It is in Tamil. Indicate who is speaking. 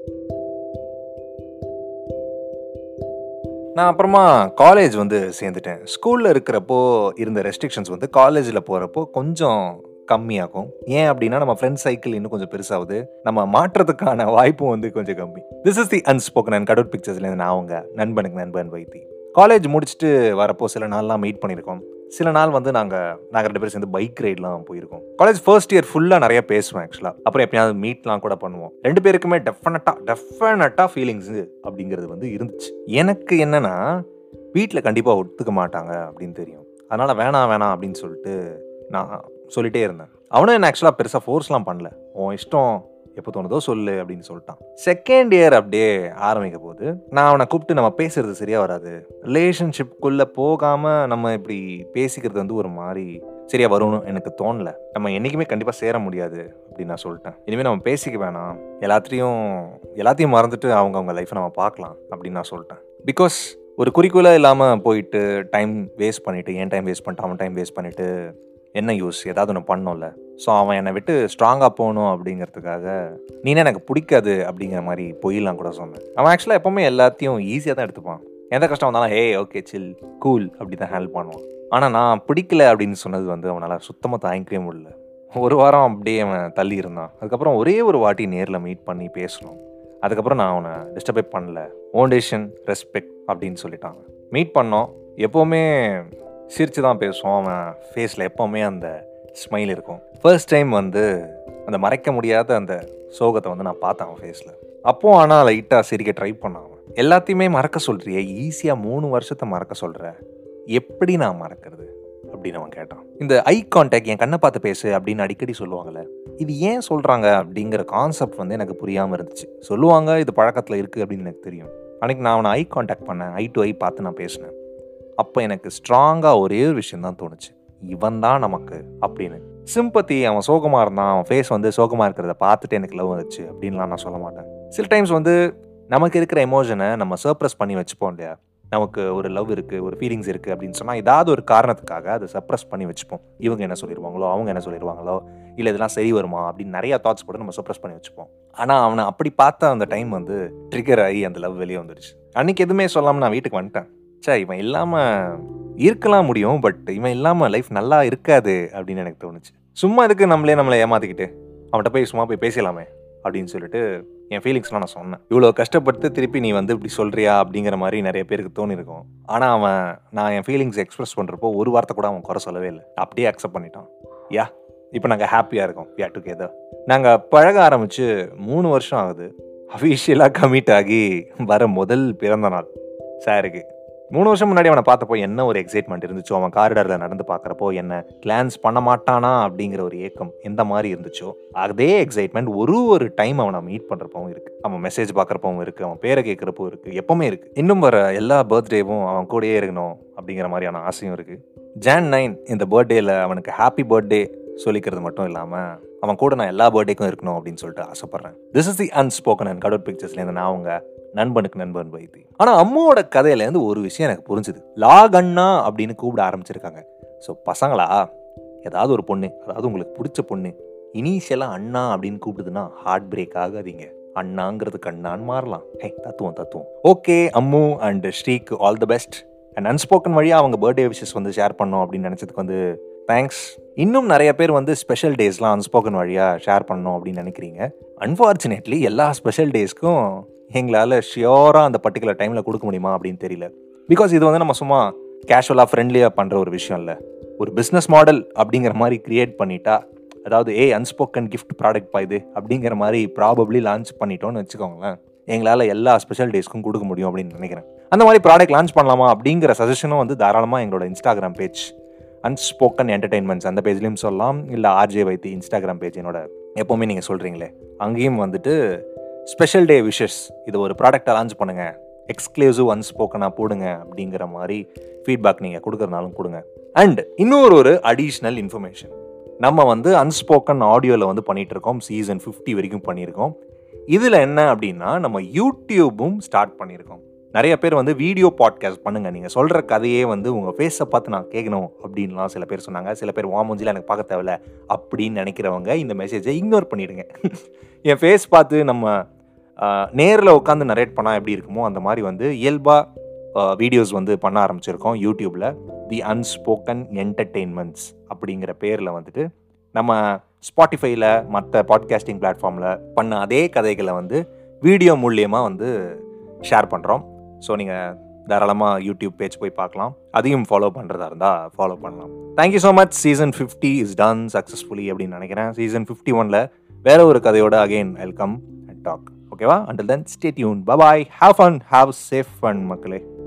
Speaker 1: நான் அப்புறமா காலேஜ் வந்து சேர்ந்துட்டேன் ஸ்கூலில் இருக்கிறப்போ இருந்த ரெஸ்ட்ரிக்ஷன்ஸ் வந்து காலேஜில் போகிறப்போ கொஞ்சம் கம்மியாகும் ஏன் அப்படின்னா நம்ம ஃப்ரெண்ட் சைக்கிள் இன்னும் கொஞ்சம் பெருசாகுது நம்ம மாற்றத்துக்கான வாய்ப்பும் வந்து கொஞ்சம் கம்மி this is the unspoken and cutout பிக்சர்ஸ்லேருந்து நான் அவங்க நண்பனுக்கு நண்பன் வைத்தி காலேஜ் முடிச்சுட்டு வரப்போ சில நாள்லாம் மீட் பண்ணியிருக்கோம் சில நாள் வந்து நாங்கள் நாங்கள் ரெண்டு பேரும் சேர்ந்து பைக் ரைட்லாம் போயிருக்கோம் காலேஜ் ஃபர்ஸ்ட் இயர் ஃபுல்லாக நிறைய பேசுவேன் ஆக்சுவலாக அப்புறம் எப்பயாவது மீட்லாம் கூட பண்ணுவோம் ரெண்டு பேருக்குமே டெஃபினட்டாக டெஃபினட்டாக ஃபீலிங்ஸ் அப்படிங்கிறது வந்து இருந்துச்சு எனக்கு என்னன்னா வீட்டில் கண்டிப்பாக ஒத்துக்க மாட்டாங்க அப்படின்னு தெரியும் அதனால் வேணாம் வேணாம் அப்படின்னு சொல்லிட்டு நான் சொல்லிட்டே இருந்தேன் அவனும் என்ன ஆக்சுவலாக பெருசாக ஃபோர்ஸ்லாம் பண்ணல உன் இஷ்டம் எப்போ தோணுதோ சொல்லு அப்படின்னு சொல்லிட்டான் செகண்ட் இயர் அப்படியே ஆரம்பிக்க போது நான் அவனை கூப்பிட்டு நம்ம பேசுறது சரியா வராது ரிலேஷன்ஷிப்குள்ளே போகாமல் நம்ம இப்படி பேசிக்கிறது வந்து ஒரு மாதிரி சரியா வரும்னு எனக்கு தோணல நம்ம என்றைக்குமே கண்டிப்பாக சேர முடியாது அப்படின்னு நான் சொல்லிட்டேன் இனிமேல் நம்ம பேசிக்க வேணாம் எல்லாத்தையும் எல்லாத்தையும் மறந்துட்டு அவங்க அவங்க லைஃப்பை நம்ம பார்க்கலாம் அப்படின்னு நான் சொல்லிட்டேன் பிகாஸ் ஒரு குறிக்கோளாக இல்லாமல் போயிட்டு டைம் வேஸ்ட் பண்ணிவிட்டு என் டைம் வேஸ்ட் பண்ணிட்டு அவன் டைம் வேஸ்ட் பண்ணிவிட்டு என்ன யூஸ் ஏதாவது ஒன்று பண்ணோம்ல ஸோ அவன் என்னை விட்டு ஸ்ட்ராங்காக போகணும் அப்படிங்கிறதுக்காக நீனே எனக்கு பிடிக்காது அப்படிங்கிற மாதிரி பொய்லாம் கூட சொன்னேன் அவன் ஆக்சுவலாக எப்போவுமே எல்லாத்தையும் ஈஸியாக தான் எடுத்துப்பான் எந்த கஷ்டம் வந்தாலும் ஹே ஓகே சில் கூல் அப்படி தான் ஹெல்ப் பண்ணுவான் ஆனால் நான் பிடிக்கல அப்படின்னு சொன்னது வந்து அவனால் சுத்தமாக தாங்கிக்கவே முடியல ஒரு வாரம் அப்படியே அவன் தள்ளி இருந்தான் அதுக்கப்புறம் ஒரே ஒரு வாட்டி நேரில் மீட் பண்ணி பேசணும் அதுக்கப்புறம் நான் அவனை டிஸ்டர்பே பண்ணல ஓண்டேஷன் ரெஸ்பெக்ட் அப்படின்னு சொல்லிட்டாங்க மீட் பண்ணோம் எப்போவுமே சிரித்து தான் பேசுவோம் அவன் ஃபேஸில் எப்போவுமே அந்த ஸ்மைல் இருக்கும் ஃபர்ஸ்ட் டைம் வந்து அந்த மறைக்க முடியாத அந்த சோகத்தை வந்து நான் பார்த்தேன் அவன் ஃபேஸில் அப்போ ஆனால் லைட்டாக சிரிக்க ட்ரை பண்ணான் அவன் எல்லாத்தையுமே மறக்க சொல்கிறியே ஈஸியாக மூணு வருஷத்தை மறக்க சொல்கிற எப்படி நான் மறக்கிறது அப்படின்னு அவன் கேட்டான் இந்த ஐ கான்டாக்ட் என் கண்ணை பார்த்து பேசு அப்படின்னு அடிக்கடி சொல்லுவாங்கல்ல இது ஏன் சொல்கிறாங்க அப்படிங்கிற கான்செப்ட் வந்து எனக்கு புரியாமல் இருந்துச்சு சொல்லுவாங்க இது பழக்கத்தில் இருக்குது அப்படின்னு எனக்கு தெரியும் அன்றைக்கி நான் அவனை ஐ கான்டாக்ட் பண்ணேன் ஐ டு ஐ பார்த்து நான் பேசினேன் அப்போ எனக்கு ஸ்ட்ராங்காக ஒரே ஒரு விஷயம் தான் தோணுச்சு இவன் தான் நமக்கு அப்படின்னு சிம்பத்தி அவன் சோகமாக இருந்தான் அவன் ஃபேஸ் வந்து சோகமாக இருக்கிறத பார்த்துட்டு எனக்கு லவ் வந்துச்சு அப்படின்லாம் நான் சொல்ல மாட்டேன் சில டைம்ஸ் வந்து நமக்கு இருக்கிற எமோஷனை நம்ம சர்ப்ரஸ் பண்ணி வச்சுப்போம் இல்லையா நமக்கு ஒரு லவ் இருக்குது ஒரு ஃபீலிங்ஸ் இருக்குது அப்படின்னு சொன்னால் ஏதாவது ஒரு காரணத்துக்காக அதை சப்ரஸ் பண்ணி வச்சுப்போம் இவங்க என்ன சொல்லிடுவாங்களோ அவங்க என்ன சொல்லிடுவாங்களோ இல்லை இதெல்லாம் சரி வருமா அப்படின்னு நிறைய தாட்ஸ் கூட நம்ம சப்ரஸ் பண்ணி வச்சுப்போம் ஆனால் அவனை அப்படி பார்த்த அந்த டைம் வந்து ட்ரிகர் ஆகி அந்த லவ் வெளியே வந்துடுச்சு அன்றைக்கி எதுவுமே சொல்லாமல் நான் வீட்டுக்கு வந்துட்டேன் சே இவன் இல்லாமல் இருக்கலாம் முடியும் பட் இவன் இல்லாமல் லைஃப் நல்லா இருக்காது அப்படின்னு எனக்கு தோணுச்சு சும்மா இதுக்கு நம்மளே நம்மளை ஏமாத்திக்கிட்டு அவன்கிட்ட போய் சும்மா போய் பேசலாமே அப்படின்னு சொல்லிட்டு என் ஃபீலிங்ஸ்லாம் நான் சொன்னேன் இவ்வளோ கஷ்டப்பட்டு திருப்பி நீ வந்து இப்படி சொல்கிறியா அப்படிங்கிற மாதிரி நிறைய பேருக்கு தோணிருக்கும் ஆனால் அவன் நான் என் ஃபீலிங்ஸ் எக்ஸ்பிரஸ் பண்ணுறப்போ ஒரு வார்த்தை கூட அவன் குறை சொல்லவே இல்லை அப்படியே அக்செப்ட் பண்ணிட்டான் யா இப்போ நாங்கள் ஹாப்பியாக இருக்கோம் யா டுகெதர் நாங்கள் பழக ஆரம்பித்து மூணு வருஷம் ஆகுது அஃபீஷியலாக கமிட் ஆகி வர முதல் பிறந்த நாள் சாருக்கு மூணு வருஷம் முன்னாடி அவனை பார்த்தப்போ என்ன ஒரு எக்ஸைட்மெண்ட் இருந்துச்சோ அவன் காரிடாரில் நடந்து பார்க்குறப்போ என்ன கிளான்ஸ் பண்ண மாட்டானா அப்படிங்கிற ஒரு ஏக்கம் எந்த மாதிரி இருந்துச்சோ அதே எக்ஸைட்மெண்ட் ஒரு ஒரு டைம் அவனை மீட் பண்ணுறப்பவும் இருக்குது அவன் மெசேஜ் பார்க்குறப்பவும் இருக்குது அவன் பேரை கேட்குறப்போ இருக்குது எப்பவுமே இருக்குது இன்னும் வர எல்லா பர்த்டேவும் அவன் கூடயே இருக்கணும் அப்படிங்கிற மாதிரியான ஆசையும் இருக்குது ஜான் நைன் இந்த பர்த்டேயில் அவனுக்கு ஹாப்பி பர்த்டே சொல்லிக்கிறது மட்டும் இல்லாமல் அவன் கூட நான் எல்லா பர்த்டேக்கும் இருக்கணும் அப்படின்னு சொல்லிட்டு ஆசைப்பட்றேன் this is the unspoken and cutout பிக்சர்ஸ்லேருந்து நான் அவங்க நண்பனுக்கு நண்பன் வைத்தி ஆனால் அம்மாவோட கதையிலேருந்து ஒரு விஷயம் எனக்கு புரிஞ்சுது லாக் அண்ணா அப்படின்னு கூப்பிட ஆரம்பிச்சிருக்காங்க ஸோ பசங்களா ஏதாவது ஒரு பொண்ணு அதாவது உங்களுக்கு பிடிச்ச பொண்ணு இனிஷியலாக அண்ணா அப்படின்னு கூப்பிடுதுன்னா ஹார்ட் பிரேக் ஆகாதீங்க அண்ணாங்கிறதுக்கு அண்ணான்னு மாறலாம் ஹே தத்துவம் தத்துவம் ஓகே அம்மு அண்ட் ஸ்ரீக்கு all the best and unspoken வழியாக அவங்க பர்த்டே விஷஸ் வந்து ஷேர் பண்ணோம் அப்படின்னு நினச்சதுக்கு வந்து தேங்க்ஸ் இன்னும் நிறைய பேர் வந்து ஸ்பெஷல் டேஸ்லாம் அன்ஸ்போக்கன் வழியாக ஷேர் பண்ணணும் அப்படின்னு நினைக்கிறீங்க அன்ஃபார்ச்சுனேட்லி எல்லா ஸ்பெஷல் டேஸ்க்கும் எங்களால் ஷியோராக அந்த பர்டிகுலர் டைமில் கொடுக்க முடியுமா அப்படின்னு தெரியல பிகாஸ் இது வந்து நம்ம சும்மா கேஷுவலாக ஃப்ரெண்ட்லியாக பண்ணுற ஒரு விஷயம் இல்லை ஒரு பிஸ்னஸ் மாடல் அப்படிங்கிற மாதிரி கிரியேட் பண்ணிட்டா அதாவது ஏ அன்ஸ்போக்கன் கிஃப்ட் ப்ராடக்ட் இது அப்படிங்கிற மாதிரி ப்ராபப்ளி லான்ச் பண்ணிட்டோம்னு வச்சுக்கோங்களேன் எங்களால் எல்லா ஸ்பெஷல் டேஸ்க்கும் கொடுக்க முடியும் அப்படின்னு நினைக்கிறேன் அந்த மாதிரி ப்ராடக்ட் லான்ச் பண்ணலாமா அப்படிங்கிற சஜஷனும் வந்து தாராளமாக எங்களோட இன்ஸ்டாகிராம் பேஜ் அன்ஸ்போக்கன் என்டர்டைன்மெண்ட்ஸ் அந்த பேஜ்லேயும் சொல்லலாம் இல்லை ஆர்ஜே வைத்தி இன்ஸ்டாகிராம் பேஜ் என்னோட எப்போவுமே நீங்கள் சொல்கிறீங்களே அங்கேயும் வந்துட்டு ஸ்பெஷல் டே விஷஸ் இது ஒரு ப்ராடக்டை லான்ச் பண்ணுங்கள் எக்ஸ்க்ளூசிவ் அன்ஸ்போக்கனாக போடுங்க அப்படிங்கிற மாதிரி ஃபீட்பேக் நீங்கள் கொடுக்குறனாலும் கொடுங்க அண்ட் இன்னொரு ஒரு அடிஷ்னல் இன்ஃபர்மேஷன் நம்ம வந்து அன்ஸ்போக்கன் ஆடியோவில் வந்து பண்ணிகிட்டு இருக்கோம் சீசன் ஃபிஃப்டி வரைக்கும் பண்ணியிருக்கோம் இதில் என்ன அப்படின்னா நம்ம யூடியூப்பும் ஸ்டார்ட் பண்ணியிருக்கோம் நிறைய பேர் வந்து வீடியோ பாட்காஸ்ட் பண்ணுங்கள் நீங்கள் சொல்கிற கதையே வந்து உங்கள் ஃபேஸை பார்த்து நான் கேட்கணும் அப்படின்லாம் சில பேர் சொன்னாங்க சில பேர் வாமூஞ்சில் எனக்கு பார்க்க தேவையில்ல அப்படின்னு நினைக்கிறவங்க இந்த மெசேஜை இக்னோர் பண்ணிடுங்க என் ஃபேஸ் பார்த்து நம்ம நேரில் உட்காந்து நரேட் பண்ணால் எப்படி இருக்குமோ அந்த மாதிரி வந்து இயல்பாக வீடியோஸ் வந்து பண்ண ஆரம்பிச்சிருக்கோம் யூடியூப்பில் தி அன்ஸ்போக்கன் என்டர்டெயின்மெண்ட்ஸ் அப்படிங்கிற பேரில் வந்துட்டு நம்ம ஸ்பாட்டிஃபைல மற்ற பாட்காஸ்டிங் பிளாட்ஃபார்மில் பண்ண அதே கதைகளை வந்து வீடியோ மூலியமாக வந்து ஷேர் பண்ணுறோம் ஸோ நீங்கள் தாராளமாக யூடியூப் பேஜ் போய் பார்க்கலாம் அதையும் ஃபாலோ பண்ணுறதா இருந்தால் ஃபாலோ பண்ணலாம் thank you so much season fifty is done successfully அப்படின்னு நினைக்கிறேன் சீசன் ஃபிஃப்டி ஒனில் வேற ஒரு கதையோட அகெயின் வெல்கம் அண்ட் டாக் ஓகேவா until then stay tuned bye bye have fun have safe fun மக்களே